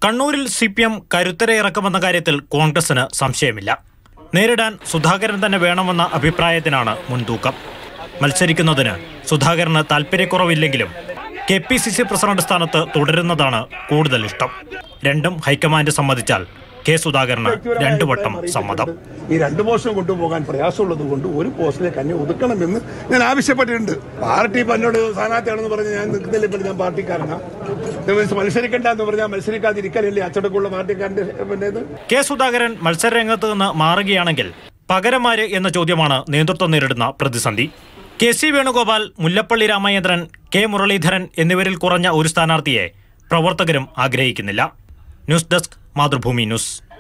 കണ്ണൂരിൽ C P M കരുത്തരെ ഇറക്കുമെന്ന കാര്യത്തിൽ കോൺഗ്രസിന് സംശയമില്ല നേരിടാൻ സുധാകരൻ തന്നെ വേണമെന്ന അഭിപ്രായത്തിനാണ് മുൻതൂക്കം മത്സരിക്കുന്നതിന് സുധാകരന് താൽപ്പര്യക്കുറവില്ലെങ്കിലും K P C C president സ്ഥാനത്ത് തുടരുന്നതാണ് കൂടുതൽ ഇഷ്ടം രണ്ടും ഹൈക്കമാൻഡ് സമ്മതിച്ചാൽ കെ സുധാകരന് രണ്ടു വട്ടം സമ്മതം ഈ രണ്ട് പോസ്റ്റും കൊണ്ടുപോകാൻ പ്രയാസമുള്ളത് കൊണ്ട് ഒരു പോസ്റ്റിലേക്ക് എന്നെ ഒതുക്കണമെന്ന് ഞാൻ ആവശ്യപ്പെട്ടിട്ടുണ്ട് പാർട്ടി ഇപ്പൊ എന്നോട് സ്ഥാനാർത്ഥിയാണെന്ന് പറഞ്ഞ് ഞാൻ നിൽക്കുന്നില്ല ഇപ്പോൾ ഞാൻ പാർട്ടിക്കാരനാ ഇത് മത്സരിക്കണ്ട എന്ന് പറഞ്ഞാൽ മത്സരിക്കാതിരിക്കലല്ലേ അച്ചടക്കമുള്ള പാർട്ടിക്കാരന്റെ പിന്നെ ഇത് കെ സുധാകരൻ മത്സരരംഗത്ത് നിന്ന് മാറുകയാണെങ്കിൽ പകരമാര് എന്ന ചോദ്യമാണ് നേതൃത്വം നേരിടുന്ന പ്രതിസന്ധി K C Venugopal Mullappally Ramachandran K Muraleedharan എന്നിവരിൽ കുറഞ്ഞ ഒരു സ്ഥാനാർത്ഥിയെ പ്രവർത്തകരും ആഗ്രഹിക്കുന്നില്ല ന്യൂസ് ഡെസ്ക് മാതൃഭൂമി ന്യൂസ്